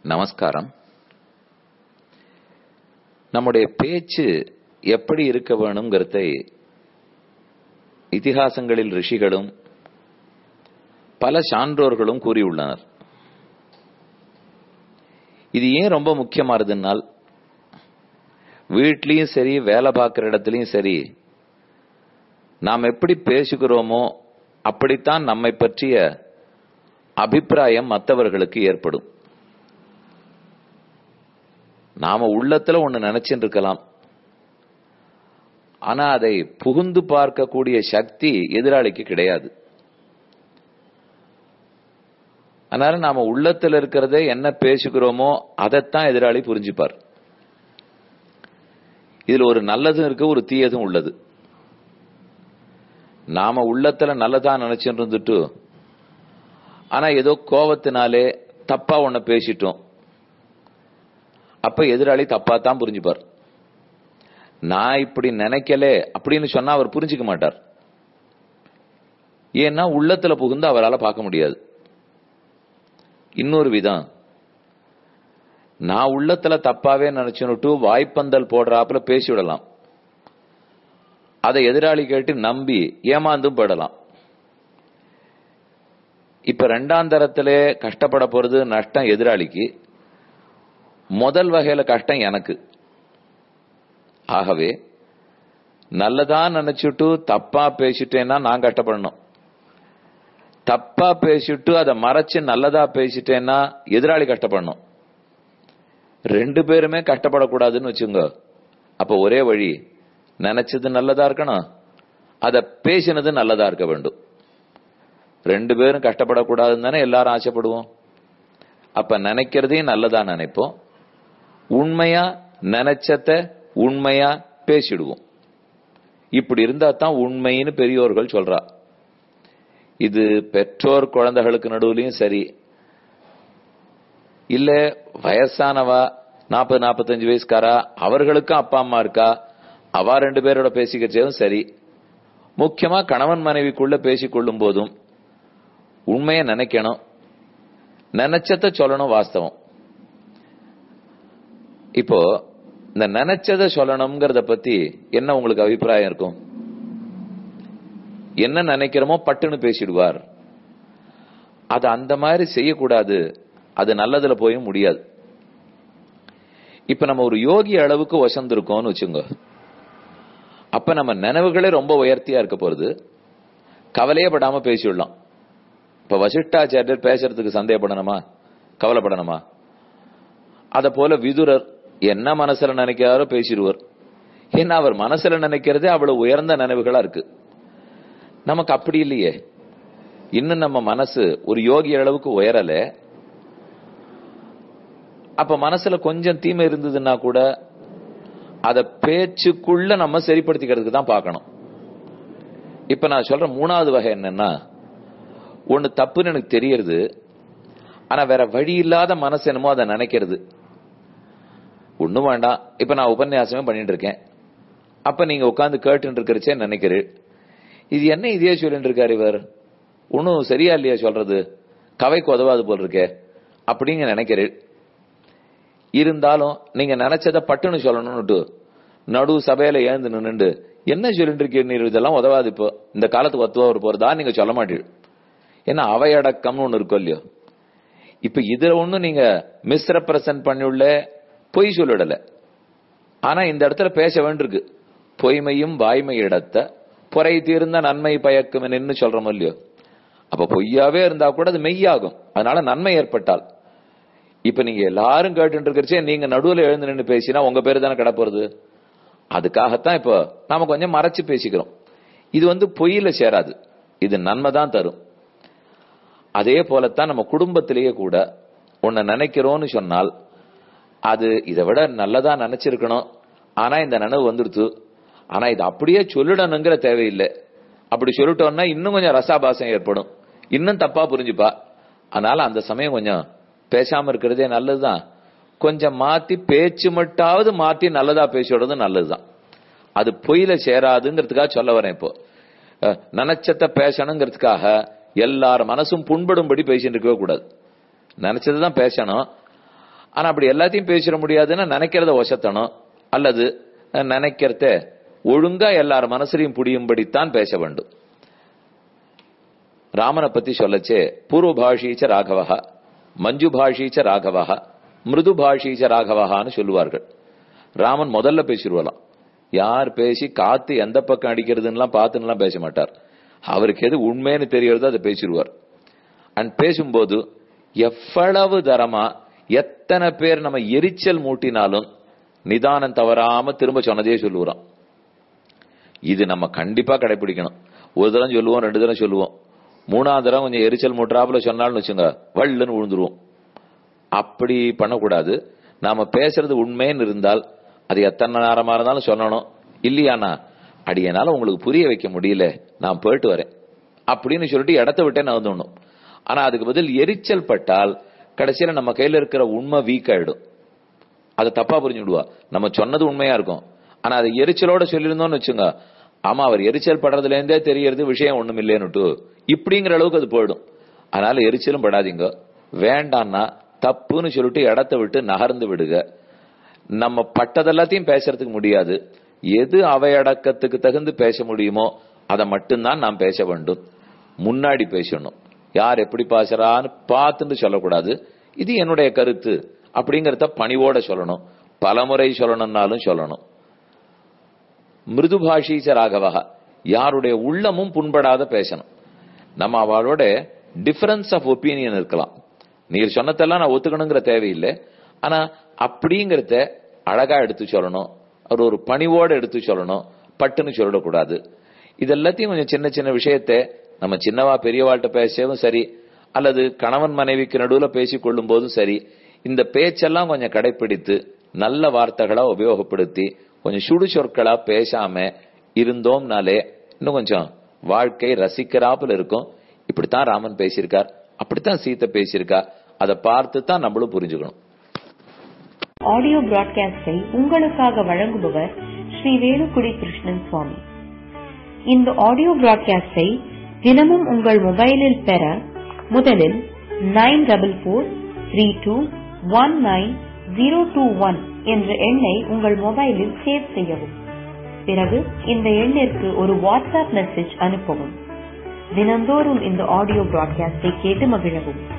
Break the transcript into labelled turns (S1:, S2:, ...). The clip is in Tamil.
S1: நமஸ்காரம் நம்முடைய பேச்சு எப்படி இருக்க வேணுங்கிறதை இதிகாசங்களில் ரிஷிகளும் பல சான்றோர்களும் கூறியுள்ளனர் இது ஏன் ரொம்ப முக்கியமானதுனால் வீட்லயும் சரி வேலை பார்க்கிற இடத்துலயும் சரி நாம் எப்படி பேசுகிறோமோ அப்படித்தான் நம்மை பற்றிய அபிப்பிராயம் மற்றவர்களுக்கு ஏற்படும் நாம உள்ளத்துல ஒண்ணு நினைச்சுட்டு இருக்கலாம் ஆனா அதை புகுந்து பார்க்கக்கூடிய சக்தி எதிராளிக்கு கிடையாது அதனால நாம உள்ளத்துல இருக்கிறத என்ன பேசுகிறோமோ அதைத்தான் எதிராளி புரிஞ்சுப்பார் இதுல ஒரு நல்லதும் இருக்கு ஒரு தீயதும் உள்ளது நாம உள்ளத்துல நல்லதா நினைச்சுட்டு இருந்துட்டு ஆனா ஏதோ கோபத்தினாலே தப்பா ஒன்ன பேசிட்டோம் அப்ப எதிராளி தப்பா தான் புரிஞ்சுப்பார் நான் இப்படி நினைக்கல அப்படின்னு சொன்னா அவர் புரிஞ்சுக்க மாட்டார் ஏன்னா உள்ளத்துல புகுந்து அவரால் பார்க்க முடியாது இன்னொரு விதம் நான் உள்ளத்துல தப்பாவே நினைச்சுன்னுட்டு வாய்ப்பந்தல் போடுறாப்புல பேசிவிடலாம் அதை எதிராளி கேட்டு நம்பி ஏமாந்தும் போயிடலாம் இப்ப ரெண்டாம் தரத்திலே கஷ்டப்பட போறது நஷ்டம் எதிராளிக்கு முதல் வகையில கஷ்டம் எனக்கு ஆகவே நல்லதா நினைச்சுட்டு தப்பா பேசிட்டேன்னா நான் கஷ்டப்படணும் தப்பா பேசிட்டு அதை மறைச்சு நல்லதா பேசிட்டேன்னா எதிராளி கஷ்டப்படணும் ரெண்டு பேருமே கஷ்டப்படக்கூடாதுன்னு வச்சுங்க அப்ப ஒரே வழி நினைச்சது நல்லதா இருக்கணும் அத பேசினது நல்லதா இருக்க வேண்டும் ரெண்டு பேரும் கஷ்டப்படக்கூடாதுன்னு தானே எல்லாரும் ஆசைப்படுவோம் அப்ப நினைக்கிறதையும் நல்லதா நினைப்போம் உண்மையா நினைச்சத உண்மையா பேசிடுவோம் இப்படி இருந்தா தான் உண்மைன்னு பெரியோர்கள் சொல்றா இது பெற்றோர் குழந்தைகளுக்கு நடுவுலயும் சரி இல்ல வயசானவா நாற்பது நாற்பத்தஞ்சு வயசுக்காரா அவர்களுக்கும் அப்பா அம்மா இருக்கா அவா ரெண்டு பேரோட பேசிக்கிறதும் சரி முக்கியமா கணவன் மனைவிக்குள்ள பேசிக்கொள்ளும் போதும் உண்மைய நினைக்கணும் நினைச்சத சொல்லணும் வாஸ்தவம் இப்போ இந்த நினைச்சத சொல்லணுங்கிறத பத்தி என்ன உங்களுக்கு அபிப்பிராயம் இருக்கும் என்ன நினைக்கிறோமோ பட்டுன்னு பேசிடுவார் அது அந்த மாதிரி செய்யக்கூடாது அது நல்லதுல போய் முடியாது இப்ப நம்ம ஒரு யோகி அளவுக்கு வசந்திருக்கோம்னு வச்சுங்க அப்ப நம்ம நினைவுகளே ரொம்ப உயர்த்தியா இருக்க போறது கவலையே படாம பேசிவிடலாம் இப்ப வசிஷ்டாச்சாரியர் பேசுறதுக்கு சந்தேகப்படணுமா கவலைப்படணுமா அத போல விதுரர் என்ன மனசுல நினைக்கிறாரோ பேசிடுவார் ஏன்னா அவர் மனசுல நினைக்கிறதே அவ்வளவு உயர்ந்த நினைவுகளா இருக்கு நமக்கு அப்படி இல்லையே இன்னும் நம்ம மனசு ஒரு யோகி அளவுக்கு உயரல அப்ப மனசுல கொஞ்சம் தீமை இருந்ததுன்னா கூட அத பேச்சுக்குள்ள நம்ம சரிப்படுத்திக்கிறதுக்கு தான் பார்க்கணும் இப்ப நான் சொல்ற மூணாவது வகை என்னன்னா ஒண்ணு தப்புன்னு எனக்கு தெரியறது ஆனா வேற வழி இல்லாத மனசு என்னமோ அதை நினைக்கிறது ஒண்ணும் வேண்டாம் இப்ப நான் உபன்யாசமே பண்ணிட்டு இருக்கேன் அப்ப நீங்க உட்காந்து கேட்டு இருக்கிறச்சே நினைக்கிறேன் இது என்ன இதே சொல்லிட்டு இருக்காரு இவர் ஒன்னும் சரியா இல்லையா சொல்றது கவைக்கு உதவாது போல் இருக்கே அப்படிங்க நினைக்கிறேன் இருந்தாலும் நீங்க நினைச்சத பட்டுன்னு சொல்லணும்னுட்டு நடு சபையில எழுந்து நின்னுண்டு என்ன சொல்லிட்டு இருக்கீங்க இதெல்லாம் உதவாது இப்போ இந்த காலத்துக்கு ஒத்துவா போறதா நீங்க சொல்ல மாட்டீங்க ஏன்னா அவையடக்கம்னு ஒண்ணு இருக்கும் இல்லையோ இப்ப இதுல ஒண்ணும் நீங்க மிஸ்ரெப்ரசன்ட் பண்ணியுள்ள பொய் சொல்லிடல ஆனா இந்த இடத்துல பேச வேண்டியிருக்கு பொய்மையும் வாய்மை இடத்த புறை தீர்ந்த நன்மை பயக்கும் நின்னு சொல்றோம் இல்லையோ அப்ப பொய்யாவே இருந்தா கூட அது மெய்யாகும் அதனால நன்மை ஏற்பட்டால் இப்ப நீங்க எல்லாரும் கேட்டு இருக்கிறச்சே நீங்க நடுவுல எழுந்து நின்று பேசினா உங்க பேரு தானே கிடப்போறது அதுக்காகத்தான் இப்போ நாம கொஞ்சம் மறைச்சு பேசிக்கிறோம் இது வந்து பொய்யில சேராது இது நன்மை தான் தரும் அதே போலத்தான் நம்ம குடும்பத்திலேயே கூட உன்னை நினைக்கிறோம்னு சொன்னால் அது இதை விட நல்லதா நினைச்சிருக்கணும் ஆனா இந்த நினைவு வந்துடுத்து ஆனா இது அப்படியே சொல்லிடணுங்கிற தேவையில்லை அப்படி சொல்லிட்டோம்னா இன்னும் கொஞ்சம் ரசாபாசம் ஏற்படும் இன்னும் தப்பா புரிஞ்சுப்பா அதனால அந்த சமயம் கொஞ்சம் பேசாம இருக்கிறதே நல்லதுதான் கொஞ்சம் மாத்தி பேச்சு மட்டாவது மாத்தி நல்லதா பேசிடுறது நல்லதுதான் அது பொய்யில சேராதுங்கிறதுக்காக சொல்ல வரேன் இப்போ நினைச்சத பேசணுங்கிறதுக்காக எல்லார் மனசும் புண்படும்படி பேசிட்டு இருக்கவே கூடாது நினைச்சதுதான் பேசணும் ஆனா அப்படி எல்லாத்தையும் பேசிட முடியாதுன்னா நினைக்கிறத வசத்தணும் அல்லது நினைக்கிறத ஒழுங்கா எல்லார் மனசுலையும் புரியும்படித்தான் பேச வேண்டும் ராமனை பத்தி சொல்லச்சே பூர்வ பாஷீச்ச ராகவஹா மஞ்சு பாஷீச்ச ராகவஹா மிருது பாஷீச்ச ராகவஹான்னு சொல்லுவார்கள் ராமன் முதல்ல பேசிடுவலாம் யார் பேசி காத்து எந்த பக்கம் அடிக்கிறதுலாம் பார்த்துலாம் பேச மாட்டார் அவருக்கு எது உண்மைன்னு தெரியறதோ அதை பேசிடுவார் அண்ட் பேசும்போது எவ்வளவு தரமா எத்தனை பேர் நம்ம எரிச்சல் மூட்டினாலும் நிதானம் தவறாம திரும்ப சொன்னதே சொல்லுவோம் இது நம்ம கண்டிப்பா கடைபிடிக்கணும் ஒரு தரம் சொல்லுவோம் ரெண்டு தரம் சொல்லுவோம் மூணாவது தரம் கொஞ்சம் எரிச்சல் மூட்டுறாப்புல சொன்னாலும் வச்சுங்க வள்ளுன்னு விழுந்துருவோம் அப்படி பண்ணக்கூடாது நாம பேசுறது உண்மைன்னு இருந்தால் அது எத்தனை நேரமா இருந்தாலும் சொல்லணும் இல்லையானா அடியனால உங்களுக்கு புரிய வைக்க முடியல நான் போயிட்டு வரேன் அப்படின்னு சொல்லிட்டு இடத்த விட்டே நகர்ந்துடணும் ஆனா அதுக்கு பதில் எரிச்சல் பட்டால் கடைசியில நம்ம கையில இருக்கிற உண்மை வீக் ஆயிடும் அதை தப்பா புரிஞ்சுடுவா நம்ம சொன்னது உண்மையா இருக்கும் ஆனா அதை எரிச்சலோட சொல்லியிருந்தோம்னு வச்சுங்க ஆமா அவர் எரிச்சல் படுறதுல இருந்தே தெரியறது விஷயம் ஒண்ணும் இல்லைன்னுட்டு இப்படிங்கிற அளவுக்கு அது போயிடும் அதனால எரிச்சலும் படாதீங்க வேண்டான்னா தப்புன்னு சொல்லிட்டு இடத்த விட்டு நகர்ந்து விடுக நம்ம பட்டதெல்லாத்தையும் பேசுறதுக்கு முடியாது எது அவையடக்கத்துக்கு தகுந்து பேச முடியுமோ அதை மட்டும்தான் நாம் பேச வேண்டும் முன்னாடி பேசணும் யார் எப்படி பேசுறான்னு பார்த்துட்டு சொல்லக்கூடாது இது என்னுடைய கருத்து அப்படிங்கறத பணிவோட சொல்லணும் பலமுறை சொல்லணும்னாலும் சொல்லணும் மிருது பாஷீச்ச ராகவகா யாருடைய உள்ளமும் புண்படாத பேசணும் நம்ம அவளோட டிஃபரன்ஸ் ஆஃப் ஒப்பீனியன் இருக்கலாம் நீர் சொன்னதெல்லாம் நான் ஒத்துக்கணுங்கிற தேவையில்லை ஆனா அப்படிங்கறத அழகா எடுத்து சொல்லணும் அவர் ஒரு பணிவோட எடுத்து சொல்லணும் பட்டுன்னு சொல்லக்கூடாது இதெல்லாத்தையும் கொஞ்சம் சின்ன சின்ன விஷயத்த நம்ம சின்னவா பெரியவாள்கிட்ட பேசவும் சரி அல்லது கணவன் மனைவிக்கு நடுவுல பேசிக் கொள்ளும் போதும் சரி இந்த பேச்செல்லாம் கொஞ்சம் கடைபிடித்து நல்ல வார்த்தைகளா உபயோகப்படுத்தி கொஞ்சம் சுடு சொற்களா பேசாம இருந்தோம்னாலே இன்னும் கொஞ்சம் வாழ்க்கை ரசிக்கிறாப்புல இருக்கும் இப்படித்தான் ராமன் பேசியிருக்கார் அப்படித்தான் சீத்தை பேசியிருக்கா அதை பார்த்து தான் நம்மளும் புரிஞ்சுக்கணும்
S2: ஆடியோ பிராட்காஸ்டை உங்களுக்காக வழங்குபவர் ஸ்ரீ வேலுக்குடி கிருஷ்ணன் சுவாமி இந்த ஆடியோ பிராட்காஸ்டை தினமும் உங்கள் மொபைலில் பெற முதலில் nine double four three two one nine zero two one என்ற எண்ணை உங்கள் மொபைலில் சேவ் செய்யவும் பிறகு இந்த எண்ணிற்கு ஒரு வாட்ஸ்அப் மெசேஜ் அனுப்பவும் தினந்தோறும் இந்த ஆடியோ பிராட்காஸ்டை கேட்டு மகிழவும்